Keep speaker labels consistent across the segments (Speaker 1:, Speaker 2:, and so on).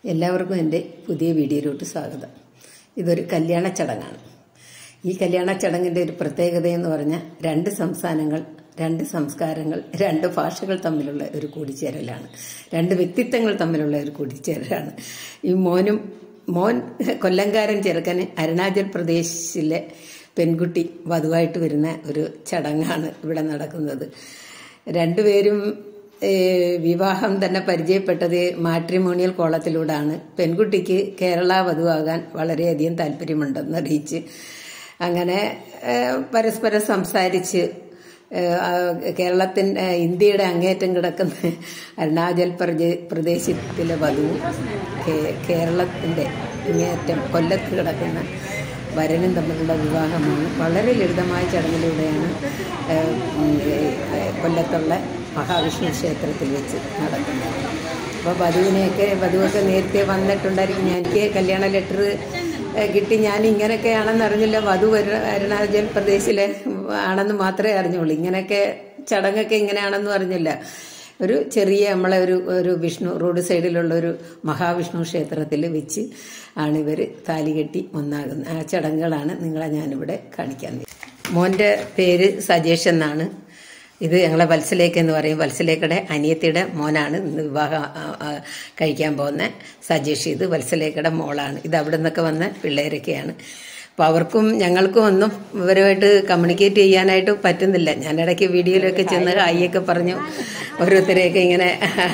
Speaker 1: എല്ലാവർക്കും എൻ്റെ പുതിയ വീഡിയോയിലോട്ട് സ്വാഗതം ഇതൊരു കല്യാണ ചടങ്ങാണ് ഈ കല്യാണ ചടങ്ങിൻ്റെ ഒരു പ്രത്യേകത എന്ന് പറഞ്ഞാൽ രണ്ട് സംസ്ഥാനങ്ങൾ രണ്ട് സംസ്കാരങ്ങൾ രണ്ട് ഭാഷകൾ തമ്മിലുള്ള ഒരു കൂടിച്ചേരലാണ് രണ്ട് വ്യക്തിത്വങ്ങൾ തമ്മിലുള്ള ഒരു കൂടിച്ചേരലാണ് ഈ മോനും മോൻ കൊല്ലംകാരൻ ചെറുക്കന് അരുണാചൽ പ്രദേശിലെ പെൺകുട്ടി വധുവായിട്ട് വരുന്ന ഒരു ചടങ്ങാണ് ഇവിടെ നടക്കുന്നത് രണ്ടുപേരും ഏഹ്, വിവാഹം തന്നെ പരിചയപ്പെട്ടത് മാട്രിമോണിയൽ കോളത്തിലൂടെയാണ് പെൺകുട്ടിക്ക് കേരള വധുവാകാൻ വളരെയധികം താല്പര്യമുണ്ടെന്ന് അറിയിച്ച് അങ്ങനെ ഏഹ്, പരസ്പരം സംസാരിച്ച് ഏഹ്, ആ, കേരളത്തിൻ്റെ ഇന്ത്യയുടെ അങ്ങേറ്റം കിടക്കുന്ന അരുണാചൽ പ്രജ- പ്രദേശത്തിലെ വധുവും കേ- കേരളത്തിൻ്റെ അങ്ങേയറ്റം കൊല്ലത്ത് കിടക്കുന്ന വരനും തമ്മിലുള്ള വിവാഹമാണ് വളരെ ലളിതമായ ചടങ്ങിലൂടെയാണ് ഏഹ്, ഉം, ഏഹ്, കൊല്ലത്തുള്ള മഹാവിഷ്ണു ക്ഷേത്രത്തിൽ വെച്ച് നടക്കുന്നത് അപ്പോൾ വധുവിനെയൊക്കെ വധുവൊക്കെ നേരത്തെ വന്നിട്ടുണ്ടായിരിക്കും ഞാൻ എനിക്ക് കല്യാണ ലെറ്റർ കിട്ടി ഞാൻ ഇങ്ങനെയൊക്കെയാണെന്ന് അറിഞ്ഞില്ല വധു അരു- അരുണാചൽ പ്രദേശിലെ ആണെന്ന് മാത്രമേ അറിഞ്ഞുള്ളൂ ഇങ്ങനെയൊക്കെ ചടങ്ങൊക്കെ ഇങ്ങനെയാണെന്നും അറിഞ്ഞില്ല ഒരു ചെറിയ നമ്മളെ ഒരു ഒരു വിഷ്ണു റോഡ് സൈഡിലുള്ള ഒരു മഹാവിഷ്ണു ക്ഷേത്രത്തിൽ വെച്ച് ആണ് ഇവർ താലി കെട്ടി ഒന്നാകുന്നത് ആ ചടങ്ങുകളാണ് നിങ്ങളെ ഞാനിവിടെ കാണിക്കാൻ മോൻ്റെ പേര് സജേഷ് എന്നാണ് ഇത് ഞങ്ങളെ വത്സലേക്ക് എന്ന് പറയും വത്സലേക്കയുടെ അനിയത്തിയുടെ മോനാണ് ഇന്ന് വിവാഹം ആ, ആ, കഴിക്കാൻ പോകുന്ന സജേഷ് ഇത് വത്സലേക്കയുടെ മോളാണ് ഇത് അവിടെ നിന്നൊക്കെ വന്ന പിള്ളേരൊക്കെയാണ് അപ്പോൾ അവർക്കും ഞങ്ങൾക്കും ഒന്നും ഇവരുമായിട്ട് കമ്മ്യൂണിക്കേറ്റ് ചെയ്യാനായിട്ട് പറ്റുന്നില്ല ഞാൻ ഇടയ്ക്ക് വീഡിയോയിലൊക്കെ ചെന്ന് ഹായിയൊക്കെ പറഞ്ഞു ഓരോരുത്തരെയൊക്കെ ഇങ്ങനെ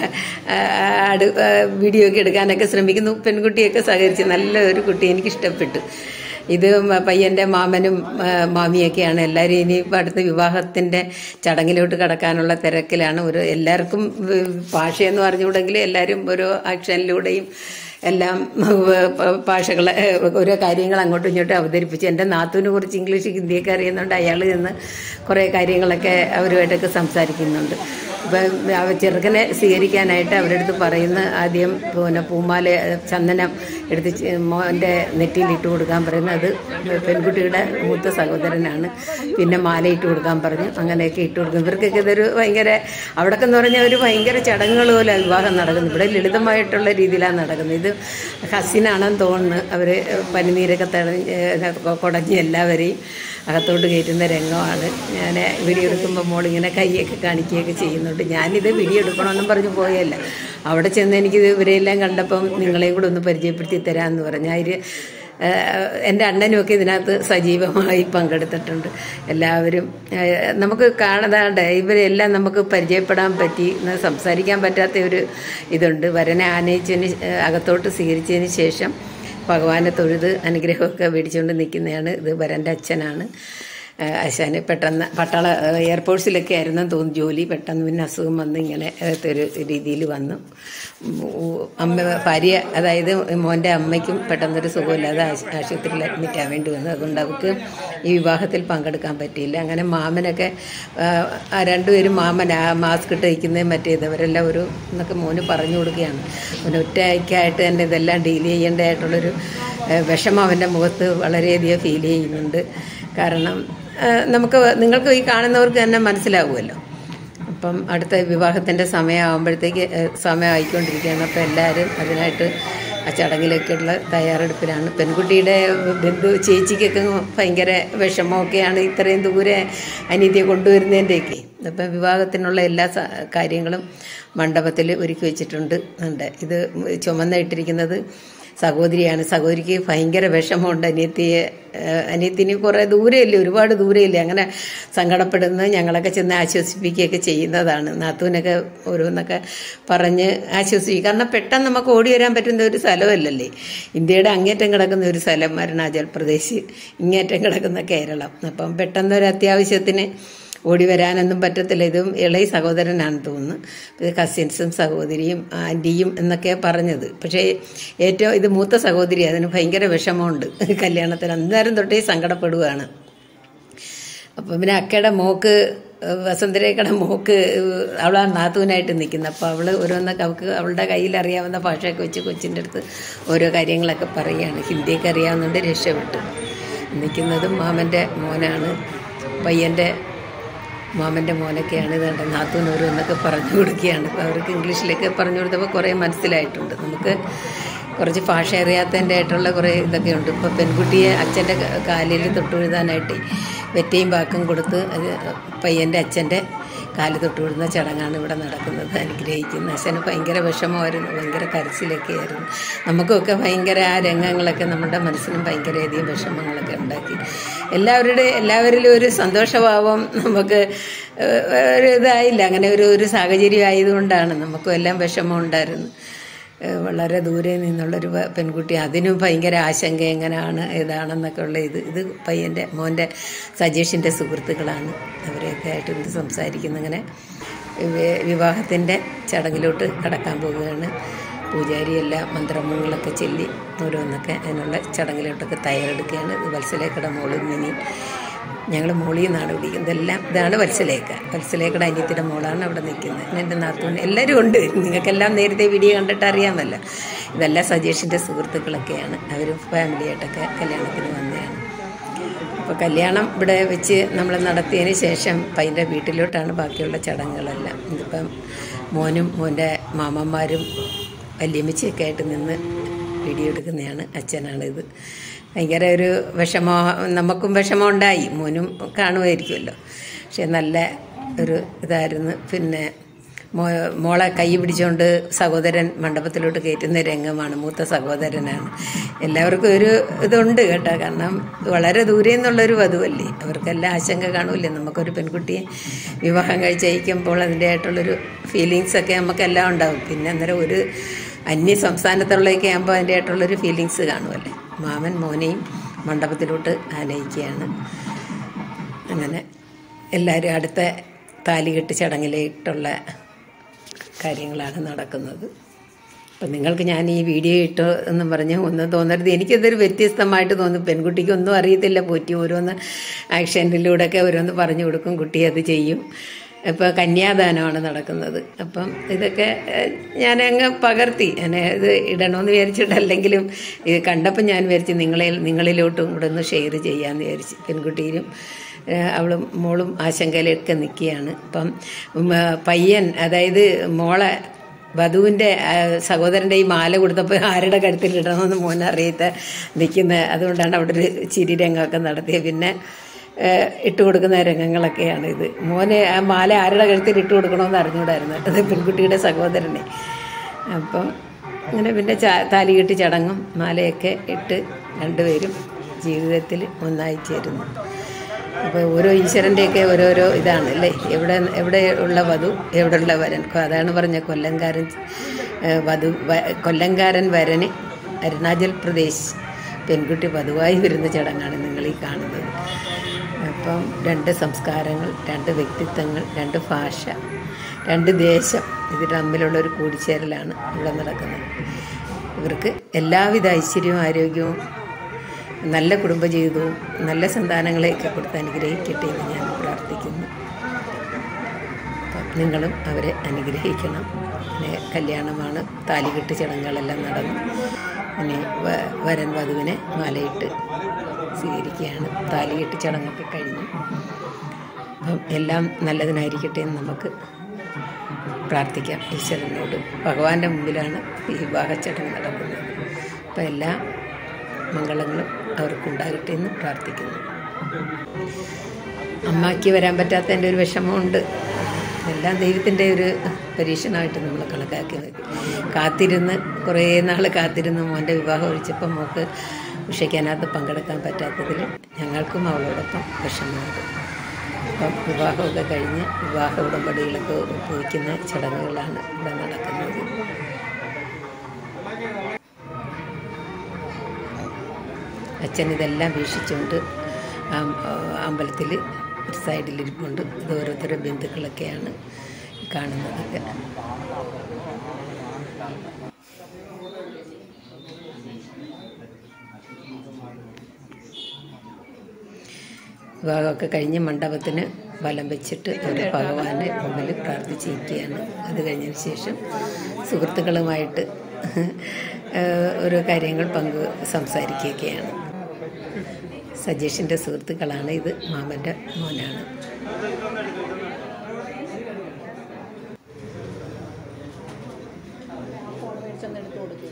Speaker 1: ആ, അടു ആ, വീഡിയോ ഒക്കെ എടുക്കാനൊക്കെ ശ്രമിക്കുന്നു പെൺകുട്ടിയൊക്കെ സഹകരിച്ച് നല്ല ഒരു കുട്ടി എനിക്ക് ഇഷ്ടപ്പെട്ടു ഇത് മ- പയ്യന്റെ മാമനും ആ, മാമിയൊക്കെയാണ് എല്ലാവരും ഇനിയിപ്പോൾ അടുത്ത വിവാഹത്തിന്റെ ചടങ്ങിലോട്ട് കടക്കാനുള്ള തിരക്കിലാണ് ഒരു എല്ലാവർക്കും വ- ഭാഷയെന്ന് പറഞ്ഞുകൂടെങ്കിൽ എല്ലാവരും ഓരോ ആക്ഷനിലൂടെയും എല്ലാം ഭാഷകൾ ഓരോ കാര്യങ്ങൾ അങ്ങോട്ടും ഇങ്ങോട്ടും അവതരിപ്പിച്ച് എൻ്റെ നാത്തുവിനെ കുറിച്ച് ഇംഗ്ലീഷ് ഹിന്ദിയൊക്കെ അറിയുന്നുണ്ട് അയാൾ നിന്ന് കുറേ കാര്യങ്ങളൊക്കെ അവരുമായിട്ടൊക്കെ സംസാരിക്കുന്നുണ്ട് ഇപ്പം അവ ചെറുക്കനെ സ്വീകരിക്കാനായിട്ട് അവരുടെ അടുത്ത് പറയുന്ന ആദ്യം പിന്നെ പൂമാല ചന്ദനം എടുത്ത് ചെ- മോൻ്റെ നെറ്റിയിൽ ഇട്ട് കൊടുക്കാൻ പറയുന്നത് അത് പെൺകുട്ടിയുടെ മൂത്ത സഹോദരനാണ് പിന്നെ മാല ഇട്ട് കൊടുക്കാൻ പറഞ്ഞു അങ്ങനെയൊക്കെ ഇട്ട് കൊടുക്കും ഇവർക്കൊക്കെ ഇതൊരു ഭയങ്കര അവിടെയൊക്കെ എന്ന് പറഞ്ഞാൽ ഒരു ഭയങ്കര ചടങ്ങുകൾ പോലെ വിവാഹം നടക്കുന്നത് ഇവിടെ ലളിതമായിട്ടുള്ള രീതിയിലാണ് നടക്കുന്നത് ഇത് ഹസിനാണെന്ന് തോന്നുന്നു അവർ പനിനീരൊക്കെ തടഞ്ഞ് കുടഞ്ഞ് എല്ലാവരെയും അകത്തോട്ട് കയറ്റുന്ന രംഗമാണ് ഞാൻ വീഡിയോ എടുക്കുമ്പോൾ മോളിങ്ങനെ കൈയൊക്കെ കാണിക്കുകയൊക്കെ ചെയ്യുന്നുണ്ട് ഞാനിത് വീഡിയോ എടുക്കണമെന്നും പറഞ്ഞ് പോയല്ല അവിടെ ചെന്ന് എനിക്കിത് ഇവരെല്ലാം കണ്ടപ്പം നിങ്ങളെയും കൂടെ ഒന്ന് പരിചയപ്പെടുത്തി തരാമെന്ന് പറഞ്ഞു അതിൽ എൻ്റെ അണ്ണനുമൊക്കെ ഇതിനകത്ത് സജീവമായി പങ്കെടുത്തിട്ടുണ്ട് എല്ലാവരും ഏഹ്, നമുക്ക് കാണാതെ ഇവരെല്ലാം നമുക്ക് പരിചയപ്പെടാൻ പറ്റി എന്നാ സംസാരിക്കാൻ പറ്റാത്ത ഒരു ഇതുണ്ട് വരനെ ആനയിച്ചതിന് ശേ- അകത്തോട്ട് സ്വീകരിച്ചതിന് ശേഷം ഭഗവാനെ തൊഴുത് അനുഗ്രഹമൊക്കെ മേടിച്ചുകൊണ്ട് നിൽക്കുന്നതാണ് ഇത് വരൻ്റെ അച്ഛനാണ് ഏഹ് അശാന് പെട്ടെന്ന് പട്ടാള ഏഹ് എയർപോർട്സിലൊക്കെ ആയിരുന്നു തോന്നുന്നു ജോലി പെട്ടെന്ന് പിന്നെ അസുഖം വന്ന് ഇങ്ങനെ ഏഹ് ഒരു രീതിയിൽ വന്നു ഉം, ഉ- അമ്മ ഭാര്യ അതായത് മോൻ്റെ അമ്മയ്ക്കും പെട്ടെന്നൊരു സുഖമില്ലാതെ ആശു- ആശുപത്രിയിൽ അഡ്മിറ്റ് ആവേണ്ടി വന്നു അതുകൊണ്ട് അവർക്ക് ഈ വിവാഹത്തിൽ പങ്കെടുക്കാൻ പറ്റിയില്ല അങ്ങനെ മാമനൊക്കെ ആഹ്, ആ രണ്ടുപേരും മാമൻ ആ മാസ്ക് ഇട്ട് വയ്ക്കുന്നത് മറ്റേത് അവരെല്ലാം ഒരു എന്നൊക്കെ മോന് പറഞ്ഞു കൊടുക്കുകയാണ് അവന് ഒറ്റയ്ക്കായിട്ട് തന്നെ ഇതെല്ലാം ഡീൽ ചെയ്യേണ്ടതായിട്ടുള്ളൊരു ഏഹ്, വിഷമം അവൻ്റെ മുഖത്ത് വളരെയധികം ഫീൽ ചെയ്യുന്നുണ്ട് കാരണം ഏഹ്, നമുക്ക് നിങ്ങൾക്ക് ഈ കാണുന്നവർക്ക് തന്നെ മനസ്സിലാവുമല്ലോ അപ്പം അടുത്ത വിവാഹത്തിൻ്റെ സമയമാകുമ്പോഴത്തേക്ക് ഏഹ്, സമയമായിക്കൊണ്ടിരിക്കുകയാണ് അപ്പോൾ എല്ലാവരും അതിനായിട്ട് ആ ചടങ്ങിലേക്കുള്ള തയ്യാറെടുപ്പിലാണ് പെൺകുട്ടിയുടെ ബന്ധു ചേച്ചിക്കൊക്കെ ഭയങ്കര വിഷമമൊക്കെയാണ് ഇത്രയും ദൂരെ അനീതിയെ കൊണ്ടുവരുന്നതിൻ്റെയൊക്കെ അപ്പം വിവാഹത്തിനുള്ള എല്ലാ സ- കാര്യങ്ങളും മണ്ഡപത്തിൽ ഒരുക്കി വെച്ചിട്ടുണ്ട് ഉണ്ട് ഇത് ചുമന്ന ഇട്ടിരിക്കുന്നത് സഹോദരിയാണ് സഹോദരിക്ക് ഭയങ്കര വിഷമമുണ്ട് അനിയത്തിയെ ഏഹ് അനിയത്തിന് കുറേ ദൂരെയില്ലേ ഒരുപാട് ദൂരെയില്ലേ അങ്ങനെ സങ്കടപ്പെടുന്നത് ഞങ്ങളൊക്കെ ചെന്ന് ആശ്വസിപ്പിക്കുകയൊക്കെ ചെയ്യുന്നതാണ് നാത്തൂനൊക്കെ ഓരോന്നൊക്കെ പറഞ്ഞ് ആശ്വസിപ്പിക്കും കാരണം പെട്ടെന്ന് നമുക്ക് ഓടി വരാൻ പറ്റുന്ന ഒരു സ്ഥലമല്ലല്ലേ ഇന്ത്യയുടെ അങ്ങേറ്റം കിടക്കുന്ന ഒരു സ്ഥലം അരുണാചൽ പ്രദേശ് ഇങ്ങേറ്റം കിടക്കുന്ന കേരളം അപ്പം പെട്ടെന്ന് ഒരു അത്യാവശ്യത്തിന് ഓടി വരാനൊന്നും പറ്റത്തില്ല ഇതും ഇളയ സഹോദരനാണെന്ന് തോന്നുന്നു ഇത് കസിൻസും സഹോദരിയും ആൻറ്റിയും എന്നൊക്കെയാണ് പറഞ്ഞത് പക്ഷേ ഏറ്റവും ഇത് മൂത്ത സഹോദരി അതിന് ഭയങ്കര വിഷമമുണ്ട് കല്യാണത്തിന് അന്നേരം തൊട്ടേ സങ്കടപ്പെടുകയാണ് അപ്പം പിന്നെ അക്കയുടെ മോക്ക് ഏഹ് വസുന്ധരേക്കയുടെ മോക്ക് ഏഹ് അവളാണ് നാത്തൂനായിട്ട് നിൽക്കുന്നത് അപ്പോൾ അവൾ ഓരോന്നൊക്കെ അവൾക്ക് അവളുടെ കയ്യിൽ അറിയാവുന്ന ഭാഷയൊക്കെ വെച്ച് കൊച്ചിൻ്റെ അടുത്ത് ഓരോ കാര്യങ്ങളൊക്കെ പറയുകയാണ് ഹിന്ദിയൊക്കെ അറിയാവുന്നതുകൊണ്ട് രക്ഷപ്പെട്ടു നിൽക്കുന്നതും മാമൻ്റെ മോനാണ് പയ്യൻ്റെ മാമൻ്റെ മോനൊക്കെയാണ് ഇതുണ്ട് നാത്തൂൻ ഓരോന്നൊക്കെ പറഞ്ഞു കൊടുക്കുകയാണ് അപ്പോൾ അവർക്ക് ഇംഗ്ലീഷിലൊക്കെ പറഞ്ഞു കൊടുത്തപ്പോൾ കുറേ മനസ്സിലായിട്ടുണ്ട് നമുക്ക് കുറച്ച് ഭാഷ അറിയാത്തതിൻ്റെ ആയിട്ടുള്ള കുറേ ഇതൊക്കെ ഉണ്ട് ഇപ്പോൾ പെൺകുട്ടിയെ അച്ഛൻ്റെ കാലിൽ തൊട്ടുവിഴുതാനായിട്ട് വെറ്റയും പാക്കും കൊടുത്ത് അത് പയ്യൻ്റെ അച്ഛൻ്റെ കാല് തൊട്ടുവിടുന്ന ചടങ്ങാണ് ഇവിടെ നടക്കുന്നത് അനുഗ്രഹിക്കുന്നത് അച്ഛന് ഭയങ്കര വിഷമമായിരുന്നു ഭയങ്കര കരച്ചിലൊക്കെ ആയിരുന്നു നമുക്കൊക്കെ ഭയങ്കര ആ രംഗങ്ങളൊക്കെ നമ്മുടെ മനസ്സിനും ഭയങ്കരയധികം വിഷമങ്ങളൊക്കെ ഉണ്ടാക്കി എല്ലാവരുടെ എല്ലാവരിലും ഒരു സന്തോഷഭാവം നമുക്ക് ഏഹ്, ഒരു ഇതായില്ല അങ്ങനെ ഒരു ഒരു സാഹചര്യം ആയതുകൊണ്ടാണ് നമുക്കും എല്ലാം വിഷമം ഉണ്ടായിരുന്നു ഏഹ് വളരെ ദൂരെ നിന്നുള്ളൊരു പ- പെൺകുട്ടി അതിനും ഭയങ്കര ആശങ്ക എങ്ങനെയാണ് ഏതാണെന്നൊക്കെ ഉള്ള ഇത് ഇത് പയ്യൻ്റെ മോൻ്റെ സജേഷിൻ്റെ സുഹൃത്തുക്കളാണ് അവരെയൊക്കെ ആയിട്ട് ഇത് സംസാരിക്കുന്നു അങ്ങനെ വി- വിവാഹത്തിൻ്റെ ചടങ്ങിലോട്ട് കടക്കാൻ പോവുകയാണ് പൂജാരി എല്ലാം മന്ത്രമങ്ങളൊക്കെ ചൊല്ലി ഓരോന്നൊക്കെ അതിനുള്ള ചടങ്ങിലോട്ടൊക്കെ തയ്യാറെടുക്കുകയാണ് ഇത് വത്സലേക്കട മോളും മിനി ഞങ്ങൾ മോളിൽ നിന്നാണ് വിളിക്കുന്നത് ഇതെല്ലാം ഇതാണ് വത്സലേക്ക വത്സലേക്കയുടെ അനിയത്തിയുടെ മോളാണ് അവിടെ നിൽക്കുന്നത് എൻ്റെ നാത്തൂൻ എല്ലാവരും ഉണ്ട് നിങ്ങൾക്കെല്ലാം നേരത്തെ വീഡിയോ കണ്ടിട്ട് അറിയാമല്ലോ ഇതെല്ലാം സജേഷിൻ്റെ സുഹൃത്തുക്കളൊക്കെയാണ് അവർ ഫാമിലിയായിട്ടൊക്കെ കല്യാണത്തിന് വന്നതാണ് അപ്പോൾ കല്യാണം ഇവിടെ വെച്ച് നമ്മൾ നടത്തിയതിന് ശേഷം പയ്യൻ്റെ വീട്ടിലോട്ടാണ് ബാക്കിയുള്ള ചടങ്ങുകളെല്ലാം ഇതിപ്പം മോനും മോൻ്റെ മാമന്മാരും വല്യമ്മച്ചിയൊക്കെ ആയിട്ട് നിന്ന് വീഡിയോ എടുക്കുന്നതാണ് അച്ഛനാണിത് ഭയങ്കര ഒരു വിഷമോ നമുക്കും വിഷമം ഉണ്ടായി മോനും കാണുമായിരിക്കുമല്ലോ പക്ഷെ നല്ല ഒരു ഇതായിരുന്നു പിന്നെ മോ മോളെ കൈ പിടിച്ചുകൊണ്ട് സഹോദരൻ മണ്ഡപത്തിലോട്ട് കയറ്റുന്ന രംഗമാണ് മൂത്ത സഹോദരനാണ് എല്ലാവർക്കും ഒരു ഇതുണ്ട് കേട്ടോ കാരണം വളരെ ദൂരെ നിന്നുള്ളൊരു വധുവല്ലേ അവർക്കെല്ലാം ആശങ്ക കാണൂല്ലേ നമുക്കൊരു പെൺകുട്ടിയെ വിവാഹം കഴിച്ചയക്കുമ്പോൾ അതിൻ്റെ ആയിട്ടുള്ളൊരു ഫീലിങ്സ് ഒക്കെ നമുക്കെല്ലാം ഉണ്ടാവും പിന്നെ അന്നേരം ഒരു അന്യ സംസ്ഥാനത്തുള്ളതൊക്കെ ആകുമ്പോൾ അതിൻ്റെ ആയിട്ടുള്ളൊരു ഫീലിങ്സ് കാണുമല്ലേ മാമൻ മോനെയും മണ്ഡപത്തിലോട്ട് ആനയിക്കുകയാണ് അങ്ങനെ എല്ലാവരും അടുത്ത താലികെട്ട് ചടങ്ങിലേക്കുള്ള കാര്യങ്ങളാണ് നടക്കുന്നത് അപ്പം നിങ്ങൾക്ക് ഞാൻ ഈ വീഡിയോ ഇട്ടു എന്നും പറഞ്ഞ് ഒന്നും തോന്നരുത് എനിക്കതൊരു വ്യത്യസ്തമായിട്ട് തോന്നും പെൺകുട്ടിക്ക് ഒന്നും അറിയത്തില്ല പോറ്റി ഓരോന്ന് ആക്ഷനിലൂടെയൊക്കെ ഓരോന്ന് പറഞ്ഞു കൊടുക്കും കുട്ടി അത് ചെയ്യും ഇപ്പോൾ കന്യാദാനമാണ് നടക്കുന്നത് അപ്പം ഇതൊക്കെ ഏഹ്, ഞാൻ അങ്ങ് പകർത്തി ഞാൻ ഇത് ഇടണമെന്ന് വിചാരിച്ചിട്ടല്ലെങ്കിലും ഇത് കണ്ടപ്പോൾ ഞാൻ വിചാരിച്ചു നിങ്ങളെ നിങ്ങളിലോട്ടും കൂടെ ഒന്ന് ഷെയർ ചെയ്യാമെന്ന് വിചാരിച്ചു പെൺകുട്ടിയിലും ഏഹ്, അവളും മോളും ആശങ്കയിലൊക്കെ നിൽക്കുകയാണ് അപ്പം ഉം, ആ, പയ്യൻ അതായത് മോളെ വധുവിൻ്റെ സഹോദരൻ്റെ ഈ മാല കൊടുത്തപ്പോൾ ആരുടെ കഴുത്തിൽ ഇടണമെന്ന് മോൻ അറിയാത്ത നിൽക്കുന്ന അതുകൊണ്ടാണ് അവിടെ ഒരു ചിരി രംഗമൊക്കെ നടത്തിയത് പിന്നെ ഏഹ്, ഇട്ട് കൊടുക്കുന്ന രംഗങ്ങളൊക്കെയാണ് ഇത് മോനെ ആ മാല ആരുടെ കഴുത്തിൽ ഇട്ട് കൊടുക്കണമെന്ന് അറിഞ്ഞൂടായിരുന്നു അത് പെൺകുട്ടിയുടെ സഹോദരനെ അപ്പം അങ്ങനെ പിന്നെ ചാ താലി കെട്ടി ചടങ്ങും മാലയൊക്കെ ഇട്ട് രണ്ടുപേരും ജീവിതത്തിൽ ഒന്നായി ചേരുന്നു അപ്പോൾ ഓരോ ഈശ്വരൻ്റെയൊക്കെ ഓരോരോ ഇതാണ് അല്ലേ എവിടെ എവിടെ ഉള്ള വധു എവിടെ ഉള്ള വരൻ അതാണ് പറഞ്ഞ കൊല്ലംകാരൻ ഏഹ്, വധു വ- കൊല്ലംകാരൻ വരന് അരുണാചൽ പ്രദേശ് പെൺകുട്ടി വധുവായി വരുന്ന ചടങ്ങാണ് നിങ്ങൾ ഈ കാണുന്നത് അപ്പം രണ്ട് സംസ്കാരങ്ങൾ രണ്ട് വ്യക്തിത്വങ്ങൾ രണ്ട് ഭാഷ രണ്ട് ദേശം ഇത് തമ്മിലുള്ള ഒരു കൂടിച്ചേരലാണ് ഇവിടെ നടക്കുന്നത് ഇവർക്ക് എല്ലാവിധ ഐശ്വര്യവും ആരോഗ്യവും നല്ല കുടുംബജീവിതവും നല്ല സന്താനങ്ങളെയൊക്കെ കൊടുത്ത് അനുഗ്രഹിക്കട്ടെ എന്ന് ഞാൻ പ്രാർത്ഥിക്കുന്നു അപ്പം നിങ്ങളും അവരെ അനുഗ്രഹിക്കണം പിന്നെ കല്യാണമാണ് താലികെട്ട് ചടങ്ങുകളെല്ലാം നടന്നു പിന്നെ വ- വരൻ വധുവിനെ മാലയിട്ട് സ്വീകരിക്കുകയാണ് താലികെട്ട് ചടങ്ങൊക്കെ കഴിഞ്ഞു അപ്പം എല്ലാം നല്ലതിനായിരിക്കട്ടെ എന്ന് നമുക്ക് പ്രാർത്ഥിക്കാം ഈശ്വരനോട് ഭഗവാന്റെ മുമ്പിലാണ് ഈ വിവാഹച്ചടങ്ങ് നടക്കുന്നത് അപ്പം എല്ലാ മംഗളങ്ങളും അവർക്കുണ്ടാകട്ടെ എന്ന് പ്രാർത്ഥിക്കുന്നു അമ്മയ്ക്ക് വരാൻ പറ്റാത്തതിൻ്റെ ഒരു വിഷമമുണ്ട് എല്ലാം ദൈവത്തിൻ്റെ ഒരു പരീക്ഷണമായിട്ട് നമ്മൾ കണക്കാക്കി മതി കാത്തിരുന്ന് കുറേ നാൾ കാത്തിരുന്ന് മോൻ്റെ വിവാഹം ഒഴിച്ചപ്പോൾ മോക്ക് ഉഷയ്ക്കതിനകത്ത് പങ്കെടുക്കാൻ പറ്റാത്തതിൽ ഞങ്ങൾക്കും അവളോടൊപ്പം വിഷമമുണ്ട് അപ്പം വിവാഹമൊക്കെ കഴിഞ്ഞ് വിവാഹ ഉടമ്പടികളൊക്കെ ഒപ്പുവയ്ക്കുന്ന ചടങ്ങുകളാണ് ഇവിടെ നടക്കുന്നത് അച്ഛൻ ഇതെല്ലാം വീക്ഷിച്ചുകൊണ്ട് അമ്പലത്തിൽ ഒരു സൈഡിലിരിപ്പുണ്ട് ഇത് ഓരോരുത്തരുടെ ബന്ധുക്കളൊക്കെയാണ് കാണുന്നതൊക്കെ വിവാഹമൊക്കെ കഴിഞ്ഞ് മണ്ഡപത്തിന് വലം വെച്ചിട്ട് ഒരു ഭഗവാന്റെ മുമ്പിൽ പ്രാർത്ഥിച്ചിരിക്കുകയാണ് അത് കഴിഞ്ഞതിന് ശേഷം സുഹൃത്തുക്കളുമായിട്ട് ഏഹ്, ഓരോ കാര്യങ്ങൾ പങ്കു സംസാരിക്കുകയൊക്കെയാണ് സജേഷിൻ്റെ സുഹൃത്തുക്കളാണ് ഇത് മാമൻ്റെ മോനാണ്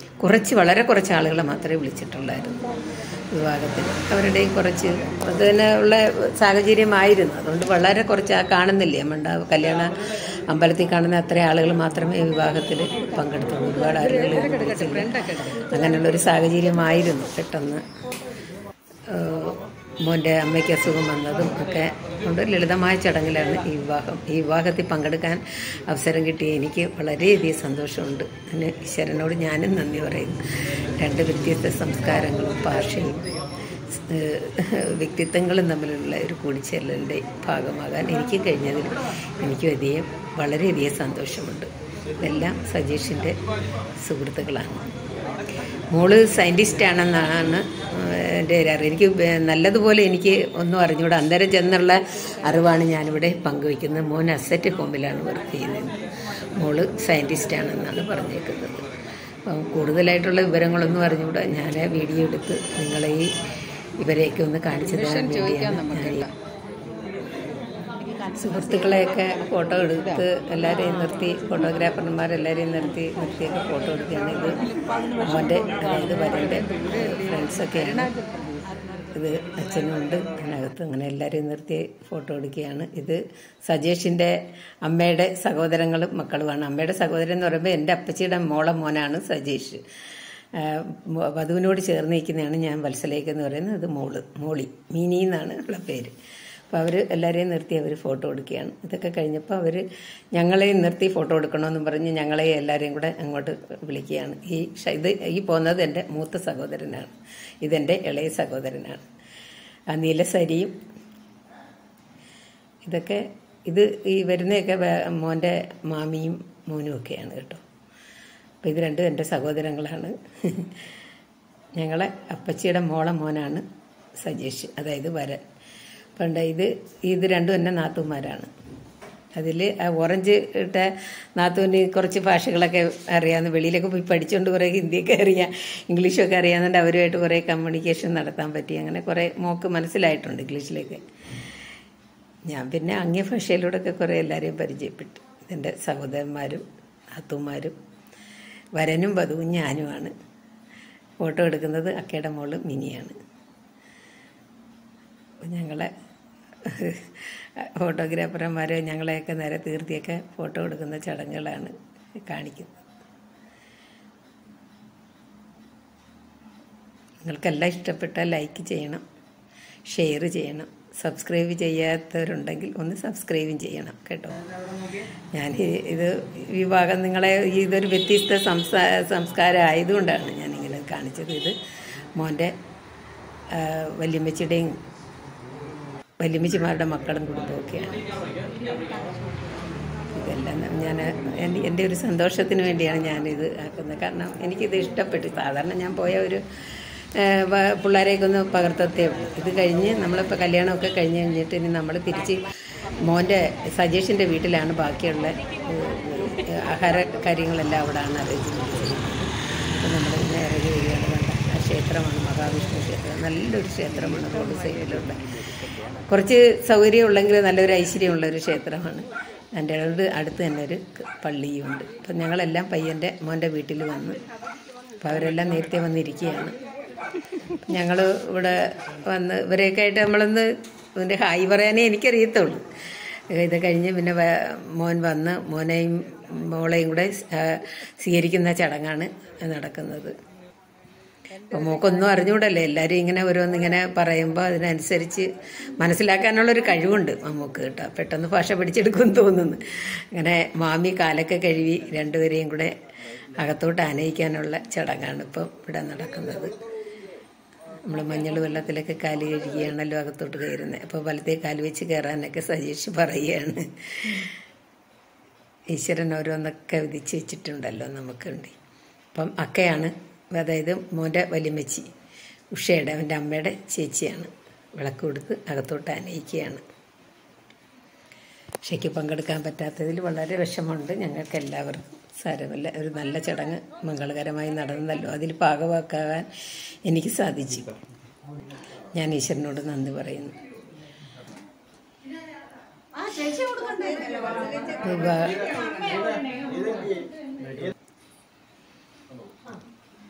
Speaker 1: കുറച്ച് വളരെ കുറച്ച് ആളുകളെ മാത്രമേ വിളിച്ചിട്ടുള്ളായിരുന്നു വിവാഹത്തിന് അവരുടെയും കുറച്ച് അതിന് ഉള്ള സാഹചര്യമായിരുന്നു അതുകൊണ്ട് വളരെ കുറച്ച് ആ കാണുന്നില്ലേ നമ്മുടെ കല്യാണ അമ്പലത്തിൽ കാണുന്ന അത്ര ആളുകൾ മാത്രമേ ഈ വിവാഹത്തിൽ പങ്കെടുത്തുള്ളൂ ഒരുപാട് ആളുകൾ വിളിച്ചില്ല അങ്ങനെയുള്ള ഒരു സാഹചര്യമായിരുന്നു പെട്ടെന്ന് ഏഹ് മോൻ്റെ അമ്മയ്ക്ക് അസുഖം വന്നതും ഒക്കെ കൊണ്ട് ലളിതമായ ചടങ്ങിലാണ് ഈ വിവാഹം ഈ വിവാഹത്തിൽ പങ്കെടുക്കാൻ അവസരം കിട്ടിയ എനിക്ക് വളരെയധികം സന്തോഷമുണ്ട് അതിന് ഈശ്വരനോട് ഞാനും നന്ദി പറയുന്നു രണ്ട് വ്യത്യസ്ത സംസ്കാരങ്ങളും ഭാഷയും ഏഹ് വ്യക്തിത്വങ്ങളും തമ്മിലുള്ള ഒരു കൂടിച്ചേരലിൻ്റെ ഭാഗമാകാൻ എനിക്ക് കഴിഞ്ഞതിൽ എനിക്ക് അധികം വളരെയധികം സന്തോഷമുണ്ട് ഇതെല്ലാം സജീഷിൻ്റെ സുഹൃത്തുക്കളാണ് മോള് സയൻറ്റിസ്റ്റ് ആണെന്നാണ് എൻ്റെ ഒരു അറിവ് എനിക്ക് ബ- നല്ലതുപോലെ എനിക്ക് ഒന്നും അറിഞ്ഞുകൂടാ അന്നേരം ചെന്നുള്ള അറിവാണ് ഞാനിവിടെ പങ്കുവയ്ക്കുന്നത് മോൻ അസറ്റ് ഹോമിലാണ് വർക്ക് ചെയ്യുന്നത് മോള് സയൻറ്റിസ്റ്റ് ആണെന്നാണ് പറഞ്ഞേക്കുന്നത് അപ്പം കൂടുതലായിട്ടുള്ള വിവരങ്ങളൊന്നും അറിഞ്ഞുകൂടാ ഞാൻ വീഡിയോ എടുത്ത് നിങ്ങളെ ഈ ഇവരെയൊക്കെ ഒന്ന് കാണിച്ചു തരാൻ വേണ്ടിയാണ് ഞാൻ ഈ സുഹൃത്തുക്കളെയൊക്കെ ഫോട്ടോ എടുത്ത് എല്ലാവരെയും നിർത്തി ഫോട്ടോഗ്രാഫർമാരെല്ലാവരെയും നിർത്തി നിർത്തിയൊക്കെ ഫോട്ടോ എടുക്കുകയാണ് ഇത് മോൻ്റെ അതായത് വരൻ്റെ ഫ്രണ്ട്സൊക്കെയാണ് ഇത് അച്ഛനും ഉണ്ട് അതിനകത്ത് അങ്ങനെ എല്ലാവരെയും നിർത്തി ഫോട്ടോ എടുക്കുകയാണ് ഇത് സജേഷിൻ്റെ അമ്മയുടെ സഹോദരങ്ങളും മക്കളുമാണ് അമ്മയുടെ സഹോദരൻ എന്ന് പറയുമ്പോൾ എൻ്റെ അപ്പച്ചിയുടെ മോളെ മോനാണ് സജേഷ് ആ, മ- വധുവിനോട് ചേർന്ന് നിൽക്കുന്നതാണ് ഞാൻ വത്സലേക്ക് എന്ന് പറയുന്നത് അത് മോള് മോളി മിനി എന്നാണ് ഉള്ള പേര് അപ്പോൾ അവർ എല്ലാവരെയും നിർത്തി അവർ ഫോട്ടോ എടുക്കുകയാണ് ഇതൊക്കെ കഴിഞ്ഞപ്പോൾ അവർ ഞങ്ങളെയും നിർത്തി ഫോട്ടോ എടുക്കണമെന്നും പറഞ്ഞ് ഞങ്ങളെ എല്ലാവരെയും കൂടെ അങ്ങോട്ട് വിളിക്കുകയാണ് ഈ ഷ- ഇത് ഈ പോകുന്നത് എൻ്റെ മൂത്ത സഹോദരനാണ് ഇതെൻ്റെ ഇളയ സഹോദരനാണ് ആ നീലസരിയും ഇതൊക്കെ ഇത് ഈ വരുന്നതൊക്കെ വേ- മോൻ്റെ മാമിയും മോനും ഒക്കെയാണ് കേട്ടോ അപ്പോൾ ഇത് രണ്ടും എൻ്റെ സഹോദരങ്ങളാണ് ഞങ്ങളെ അപ്പച്ചിയുടെ മോളെ മോനാണ് സജേഷ് അതായത് വരൻ പണ്ട് ഇത് ഇത് രണ്ടും എൻ്റെ നാത്തൂന്മാരാണ് അതിൽ ആ ഓറഞ്ച് ഇട്ട നാത്തൂന് കുറച്ച് ഭാഷകളൊക്കെ അറിയാവുന്ന വെളിയിലൊക്കെ പോയി പഠിച്ചുകൊണ്ട് കുറേ ഹിന്ദിയൊക്കെ അറിയാം ഇംഗ്ലീഷൊക്കെ അറിയാവുന്നുണ്ട് അവരുമായിട്ട് കുറേ കമ്മ്യൂണിക്കേഷൻ നടത്താൻ പറ്റി അങ്ങനെ കുറേ മോക്ക് മനസ്സിലായിട്ടുണ്ട് ഇംഗ്ലീഷിലേക്ക് ഞാൻ പിന്നെ അന്യ ഭാഷയിലൂടെയൊക്കെ കുറേ എല്ലാവരെയും പരിചയപ്പെട്ടു ഇതെൻ്റെ സഹോദരന്മാരും നാത്തൂന്മാരും വരനും വധുവും ഞാനുമാണ് ഫോട്ടോ എടുക്കുന്നത് അക്കയുടെ മോള് മിനിയാണ് അപ്പോൾ ഞങ്ങളെ ഫോട്ടോഗ്രാഫർമാരെ ഞങ്ങളെയൊക്കെ നേരെ തീർത്തിയൊക്കെ ഫോട്ടോ എടുക്കുന്ന ചടങ്ങുകളാണ് കാണിക്കുന്നത് നിങ്ങൾക്കെല്ലാം ഇഷ്ടപ്പെട്ടാൽ ലൈക്ക് ചെയ്യണം ഷെയർ ചെയ്യണം സബ്സ്ക്രൈബ് ചെയ്യാത്തവരുണ്ടെങ്കിൽ ഒന്ന് സബ്സ്ക്രൈബും ചെയ്യണം കേട്ടോ ഞാൻ ഈ- ഇത് വിവാഹം നിങ്ങളെ ഇതൊരു വ്യത്യസ്ത സംസാ സംസ്കാരം ആയതുകൊണ്ടാണ് ഞാനിങ്ങനെ കാണിച്ചത് ഇത് മോൻ്റെ ആ, വല്യമ്മച്ചിയുടെയും വല്യമ്മച്ചിമാരുടെ മക്കളും കുടുംബമൊക്കെയാണ് ഇതെല്ലാം ഞാൻ എൻ്റെ എൻ്റെ ഒരു സന്തോഷത്തിന് വേണ്ടിയാണ് ഞാനിത് ആക്കുന്നത് കാരണം എനിക്കിത് ഇഷ്ടപ്പെട്ടു സാധാരണ ഞാൻ പോയ ഒരു ആ, വ- പിള്ളേരെയൊക്കെ ഒന്ന് പകർത്തത്തേ ഉള്ളൂ ഇത് കഴിഞ്ഞ് നമ്മളിപ്പോൾ കല്യാണമൊക്കെ കഴിഞ്ഞ് കഴിഞ്ഞിട്ട് ഇനി നമ്മൾ തിരിച്ച് മോൻ്റെ സജേഷിൻ്റെ വീട്ടിലാണ് ബാക്കിയുള്ള ഏ, ആഹാര കാര്യങ്ങളെല്ലാം അവിടെയാണ് അറേഞ്ച് അപ്പോൾ നമ്മൾ ഇങ്ങനെ ഇറങ്ങി വരികയാണ് വേണ്ട ആ ക്ഷേത്രമാണ് മഹാവിഷ്ണു ക്ഷേത്രം നല്ലൊരു ക്ഷേത്രമാണ് റോഡ് സൈഡിലുള്ള കുറച്ച് സൗകര്യമുള്ളെങ്കിൽ നല്ലൊരു ഐശ്വര്യമുള്ള ഒരു ക്ഷേത്രമാണ് എൻ്റെ അടുത്ത് അടുത്ത് തന്നെ ഒരു ക- പള്ളിയുമുണ്ട് അപ്പം ഞങ്ങളെല്ലാം പയ്യൻ്റെ മോൻ്റെ വീട്ടിൽ വന്ന് അപ്പം അവരെല്ലാം നേരത്തെ വന്നിരിക്കുകയാണ് ഞങ്ങൾ ഇവിടെ വന്ന് ഇവരെയൊക്കെ ആയിട്ട് നമ്മളൊന്ന് ഇതിൻ്റെ ഹായ് പറയാനേ എനിക്കറിയത്തുള്ളൂ ഇത് കഴിഞ്ഞ് പിന്നെ വേ- മോൻ വന്ന് മോനെയും മോളെയും കൂടെ ആ, സ്വീകരിക്കുന്ന ചടങ്ങാണ് നടക്കുന്നത് അപ്പോൾ മോക്കൊന്നും അറിഞ്ഞുകൂടല്ലേ എല്ലാവരും ഇങ്ങനെ ഓരോന്നിങ്ങനെ പറയുമ്പോൾ അതിനനുസരിച്ച് മനസ്സിലാക്കാനുള്ളൊരു കഴിവുണ്ട് മമ്മൂക്ക് കേട്ടോ പെട്ടെന്ന് ഭാഷ പഠിച്ചെടുക്കുമെന്ന് തോന്നുന്നു അങ്ങനെ മാമി കാലൊക്കെ കഴുകി രണ്ടുപേരെയും കൂടെ അകത്തോട്ട് ആനയിക്കാനുള്ള ചടങ്ങാണ് ഇപ്പം ഇവിടെ നടക്കുന്നത് നമ്മൾ മഞ്ഞൾ വെള്ളത്തിലൊക്കെ കാല് കഴുകിയാണല്ലോ അകത്തോട്ട് കയറുന്നത് അപ്പോൾ വലത്തേ കാല് വെച്ച് കയറാനൊക്കെ സജീഷ് പറയുകയാണ് ഈശ്വരൻ ഓരോന്നൊക്കെ വിധിച്ച് വെച്ചിട്ടുണ്ടല്ലോ നമുക്കുണ്ട് അപ്പം അക്കയാണ് അതായത് മോൻ്റെ വലിയമ്മച്ചി ഉഷയുടെ അവൻ്റെ അമ്മയുടെ ചേച്ചിയാണ് വിളക്ക് കൊടുത്ത് അകത്തോട്ട് അനയിക്കുകയാണ് ഉഷയ്ക്ക് പങ്കെടുക്കാൻ പറ്റാത്തതിൽ വളരെ വിഷമമുണ്ട് ഞങ്ങൾക്ക് എല്ലാവർക്കും സാരമില്ല ഒരു നല്ല ചടങ്ങ് മംഗളകരമായി നടന്നല്ലോ അതിൽ ഭാഗമാക്കാൻ എനിക്ക് സാധിച്ചു ഞാൻ ഈശ്വരനോട് നന്ദി പറയുന്നു വിവാഹ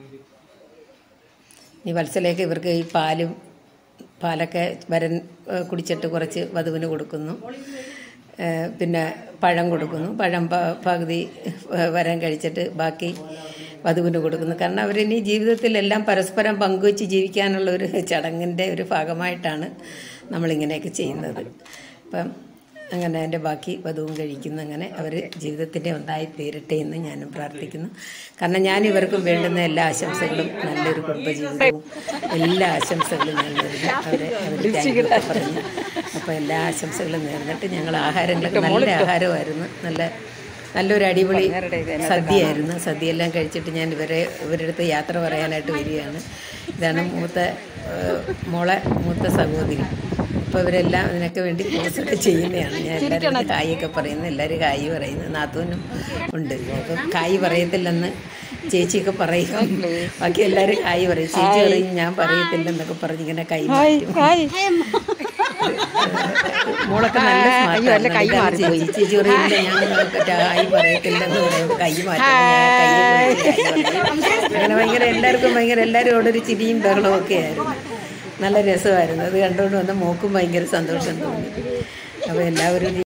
Speaker 1: ഈ വത്സലേക്ക് ഇവർക്ക് ഈ പാലും പാലൊക്കെ വരൻ ഏഹ് കുടിച്ചിട്ട് കുറച്ച് വധുവിന് കൊടുക്കുന്നു ഏഹ് പിന്നെ പഴം കൊടുക്കുന്നു പഴം പ- പകുതി ഏഹ് വരൻ കഴിച്ചിട്ട് ബാക്കി വധുവിന് കൊടുക്കുന്നു കാരണം അവരിനി ജീവിതത്തിലെല്ലാം പരസ്പരം പങ്കുവച്ച് ജീവിക്കാനുള്ള ഒരു ചടങ്ങിൻ്റെ ഒരു ഭാഗമായിട്ടാണ് നമ്മളിങ്ങനെയൊക്കെ ചെയ്യുന്നത് അപ്പം അങ്ങനെ അതിൻ്റെ ബാക്കി വധുവും കഴിക്കുന്നു അങ്ങനെ അവർ ജീവിതത്തിൻ്റെ ഒന്നായി തീരട്ടെ എന്ന് ഞാനും പ്രാർത്ഥിക്കുന്നു കാരണം ഞാൻ ഇവർക്കും വേണ്ടുന്ന എല്ലാ ആശംസകളും നല്ലൊരു കുടുംബജീവിതവും എല്ലാ ആശംസകളും ഞാൻ നേരുന്നു അവരെ അവരുടെ താങ്ക് യു ഒക്കെ പറഞ്ഞു അപ്പോൾ എല്ലാ ആശംസകളും നേർന്നിട്ട് ഞങ്ങൾ ആഹാരങ്ങളൊക്കെ നല്ല ആഹാരമായിരുന്നു നല്ല നല്ലൊരു അടിപൊളി സദ്യയായിരുന്നു സദ്യയെല്ലാം കഴിച്ചിട്ട് ഞാൻ ഇവരെ ഇവരുടെ അടുത്ത് യാത്ര പറയാനായിട്ട് വരികയാണ് ഇതാണ് മൂത്ത ഏഹ്, മോളെ മൂത്ത സഹോദരി അപ്പോൾ ഇവരെല്ലാം ഇതിനൊക്കെ വേണ്ടി കോഴ്സൊക്കെ ചെയ്യുന്നതാണ് ഞാൻ എല്ലാവരും കായൊക്കെ പറയുന്നു എല്ലാവരും കായ് പറയുന്നു നാത്തൂനും ഉണ്ട് അപ്പം കായ് പറയത്തില്ലെന്ന് ചേച്ചിയൊക്കെ പറയും ബാക്കി എല്ലാവരും കായ് പറയും ചേച്ചി പറയും ഞാൻ പറയത്തില്ലെന്നൊക്കെ പറഞ്ഞ് ഇങ്ങനെ കൈ മാറ്റും മോളൊക്കെ നല്ല സ്മാർട്ടാണ് ചേച്ചി ചേച്ചി പറയില്ല ഞാൻ കായ് പറയത്തില്ലെന്ന് പറയുമ്പോൾ കൈ മാറ്റും ഞാൻ കൈ പിടിച്ച് കായ് പറയും. അങ്ങനെ ഭയങ്കര എല്ലാവർക്കും ഭയങ്കര എല്ലാവരും അവിടെ ഒരു ചിരിയും ബഹളവും ഒക്കെ ആയിരുന്നു നല്ല രസമായിരുന്നു അത് കണ്ടുകൊണ്ട് വന്ന മോക്കും ഭയങ്കര സന്തോഷം തോന്നി അപ്പോൾ എല്ലാവരും